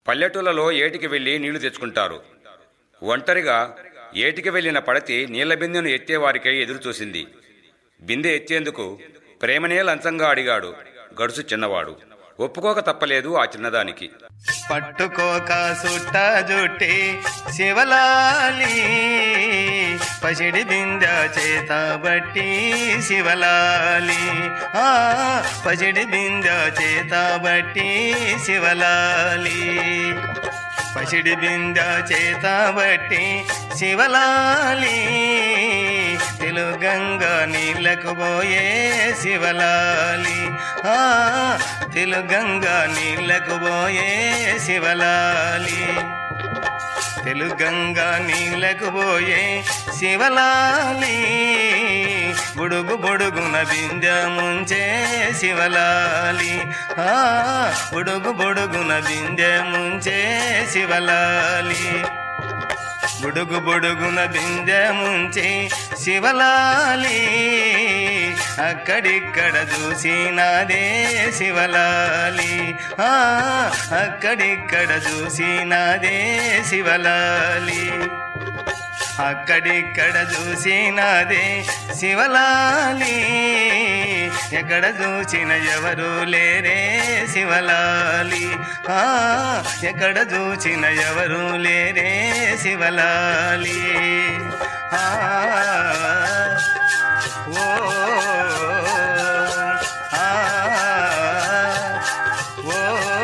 పల్లెటూళ్ళలో ఏటికి వెళ్ళి నీళ్లు తెచ్చుకుంటారు ఒంటరిగా ఏటికి వెళ్ళిన పడతి నీళ్ల బిందెను ఎత్తేవారికై ఎదురుచూసింది బిందె ఎత్తేందుకు ప్రేమనే లంచంగా అడిగాడు గడుసు చిన్నవాడు ఒప్పుకోక తప్పలేదు ఆ చిన్నదానికి పట్టుకోక సుట్ట జుట్టి శివలాలి పసిడి బింద చేత బట్టి శివలాలి ఆ పసిడి బింద చేత బట్టి శివలాలి పసిడి బింద చేత బట్టి శివలాలి తెలుగంగా నీళ్ళకు పోయే శివలాలి ఆ తెలుగంగా నీళ్ళకు పోయే శివలాలి తెలుగంగా నీళ్ళకు పోయే శివలాలి బుడుగు బుడుగున బింద ముంచే శివలాలి ఆ బుడుగు బుడుగున బింద ముంచే శివలాలి బుడుగు బుడుగున బిందె ముంచి శివలాలి అక్కడిక్కడ చూసినాదే శివలాలి ఆ అక్కడిక్కడ చూసినాదే శివలాలి అక్కడిక్కడ చూసినాదే శివలాలి ఎక్కడ చూసిన ఎవరు లేరే శివలాలి ఆ ఎక్కడ చూసిన ఎవరు లేరే శివలాలి ఆ ఓ ఆ ఓ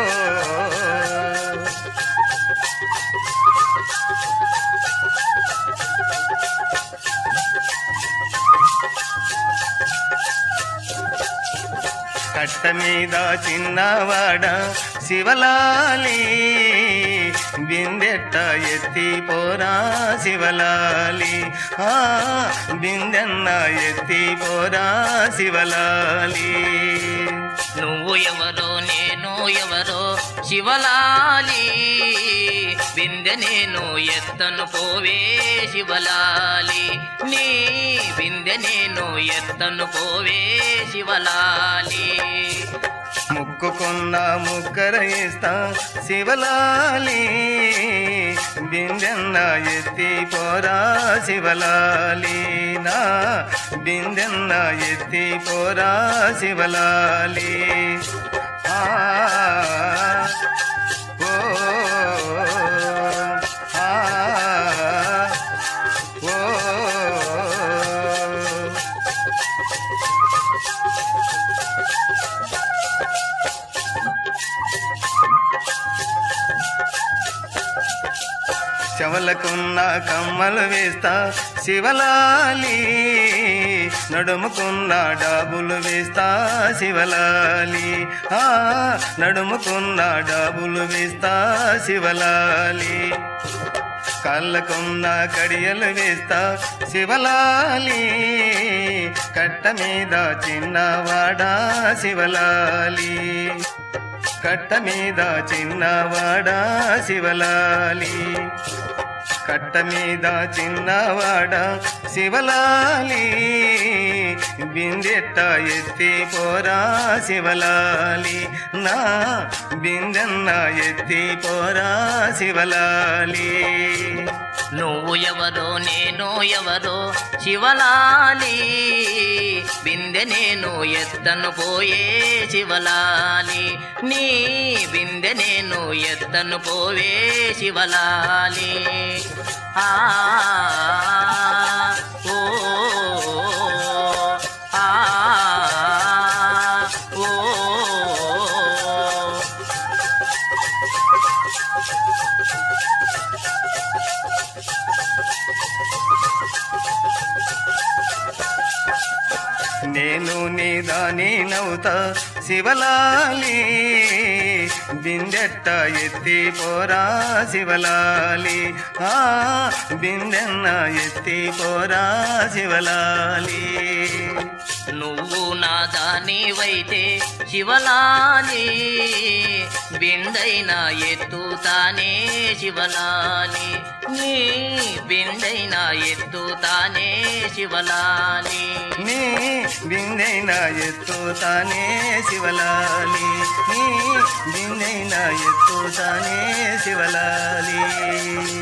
కట్ట మీద చిన్నవాడ శివలాలి బిందెట్ట ఎత్తి పోరా శివలాలి ఆ బిందెన్న ఎత్తి పోరా శివలాలి నువ్వు ఎవరో నేను ఎవరో శివలాలి బిందె నేను ఎత్తను పోవే శివలాలి నీ బిందె నేను ఎత్తను పోవే శివలాలి ముక్కుకున్న ముక్కర ఇస్తా శివలాలి బిందెన్న ఎత్తి పోరా శివలాలి నా బిందెన్న ఎత్తి పోరా శివలాలి ఆ ఓ ఆ ఓ చెవలకున్న కమ్మలు వేస్తా శివలాలి నడుముకున్న డాబులు వేస్తా శివలాలి ఆ నడుముకున్న డాబులు వేస్తా శివలాలి కళ్ళకున్న కడియలు వేస్తా శివలాలి కట్ట మీద చిన్నవాడా శివలాలి కట్ట మీద చిన్నవాడా శివలాలి కట్ట మీద చిన్నవాడ శివలాలి బిందెట్ట ఎత్తి పోరా శివలాలి నా బిందెన్న ఎత్తి పోరా శివలాలి నువ్వు ఎవరో నేను ఎవరో శివలాలి బిందె నేను ఎత్తను పోయే శివలాలి నీ బిందె నేను ఎత్తను పోవే శివలాలి ఆ ఓ ఆ ఓ నేను నీ దాని నవ్వుతా శివలాలి బిందెట్ట ఎత్తి పోరా శివలాలి ఆ బిందెన్న ఎత్తి పోరా శివలాలి నువ్వు నా దానివైతే శివలాలి బిందైన ఎత్తుతానే శివలాలి నీ బిందైన ఎత్తుతానే శివలాలి నీ బిందెన ఎత్తుతానే శివలాలి నీ బిందె బిందైనా ఎత్తుతానే శివలాలి